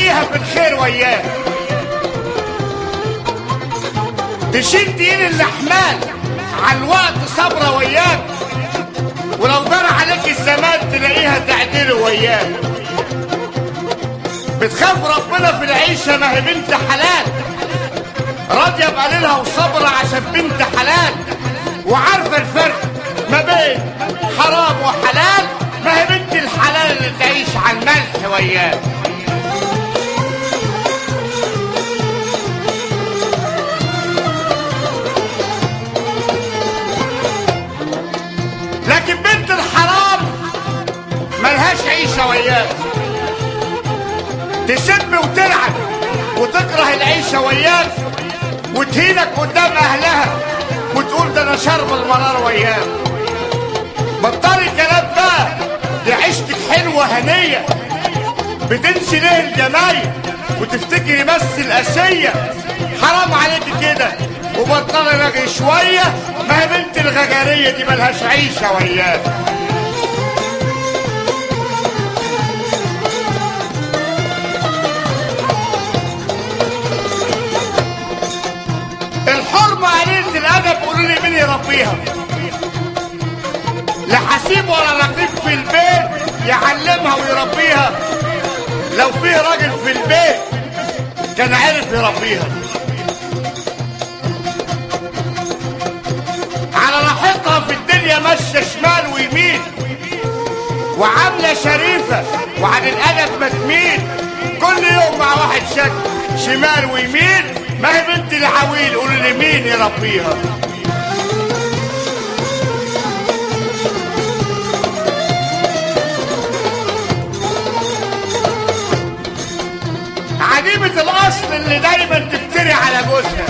تلاقيها في الخير وياك تشيل تقيل الاحمال على الوقت صبرة وياك ولو دار عليك الزمان تلاقيها تعدل وياك بتخاف ربنا في العيشة ما هي بنت حلال راضية بقليلها وصبرة عشان بنت حلال وعارفة الفرق ما بين حرام وحلال ما هي بنت الحلال اللي تعيش على الملح وياك لكن بنت الحرام ملهاش عيشة وياك تسب وتلعب وتكره العيشة وياك وتهينك قدام أهلها وتقول ده أنا شرب المرار وياك بطلي كلام بقى دي عيشتك حلوة هنية بتنسي ليه الجمايل وتفتكري بس الأسية حرام عليكي كده وبطلي رغي شوية ما هي بنت الغجرية دي ملهاش عيشة وياك الحرمة قليلة الأدب قولوا لي مين يربيها لا حسيب ولا رقيب في البيت يعلمها ويربيها لو فيه راجل في البيت كان عرف يربيها على راحتها في الدنيا ماشية شمال ويمين وعاملة شريفة وعن الأدب ما تميل كل يوم مع واحد شك شمال ويمين ما هي بنت العويل قولوا لي مين يربيها عجيبة الأصل اللي دايما تفتري على جوزها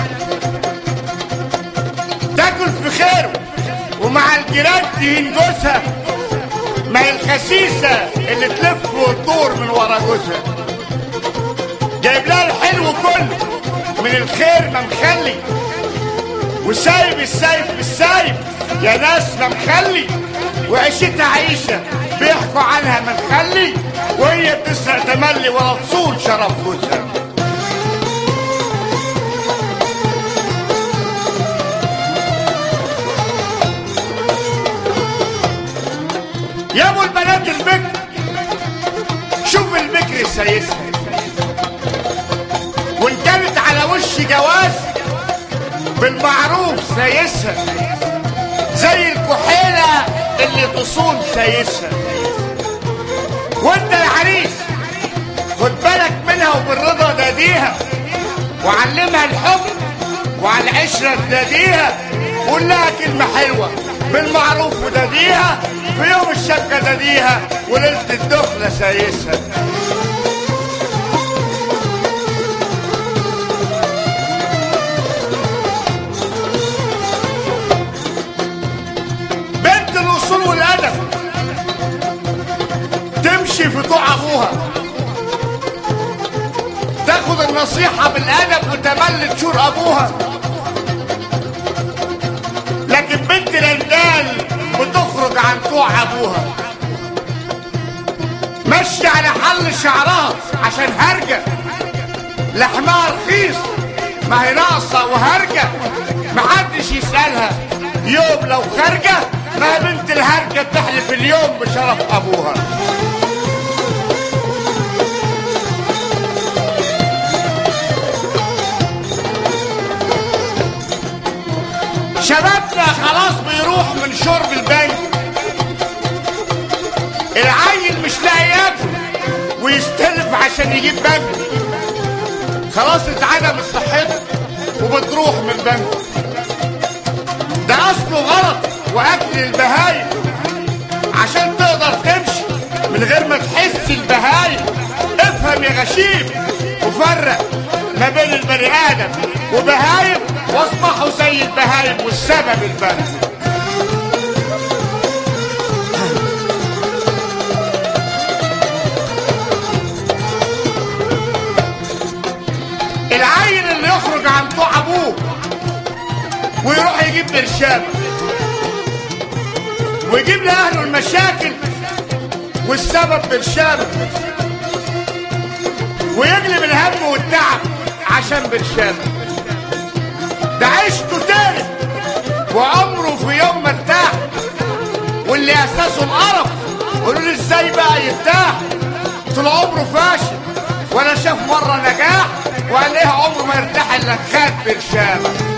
تاكل في خيره ومع الجيران تهين جوزها ما هي الخسيسة اللي تلف وتدور من ورا جوزها جايب لها الحلو كله من الخير ما مخلي وسايب السايب في السايب يا ناس ما مخلي وعيشتها عيشة بيحكوا عنها ما مخلي وهي بتسرق تملي ولا تصون شرف جوزها يا ابو البنات البكر شوف البكر سايسها وان كانت على وش جواز بالمعروف سايسها زي الكحيلة اللي تصون سايسها وانت يا عريس خد بالك منها وبالرضا ناديها وعلمها الحب وعلى العشرة تناديها قول لها كلمة حلوة بالمعروف وناديها في يوم الشبكة ناديها وليلة الدخلة سايسها بنت الأصول والأدب تمشي في طوع أبوها تاخد النصيحة بالأدب وتملي تشور أبوها لكن بنت الأندال بتخرج عن طوع أبوها ماشية على حل شعرها عشان هرجة لحمها رخيص ما هي ناقصة وهرجة محدش يسألها يوم لو خارجة ما هي بنت الهرجة تحلف اليوم بشرف أبوها شبابنا خلاص بيروح من شرب البنك العيل مش لاقي ياكل ويستلف عشان يجيب بنك خلاص اتعدم صحته وبتروح من البنك ده اصله غلط واكل البهايم عشان تقدر تمشي من غير ما تحس البهايم افهم يا غشيم وفرق ما بين البني ادم وبهايم واصبحوا زي البهايم والسبب البنك العيل اللي يخرج عن طوع ابوه ويروح يجيب برشام ويجيب لاهله المشاكل والسبب برشام ويجلب الهم والتعب عشان برشام ده عيشته تاني وعمره في يوم ما ارتاح واللي اساسه القرف قولوا لي ازاي بقى يرتاح طول عمره فاشل ولا شاف مره نجاح وقال ايه عمره ما يرتاح الا خد برشامه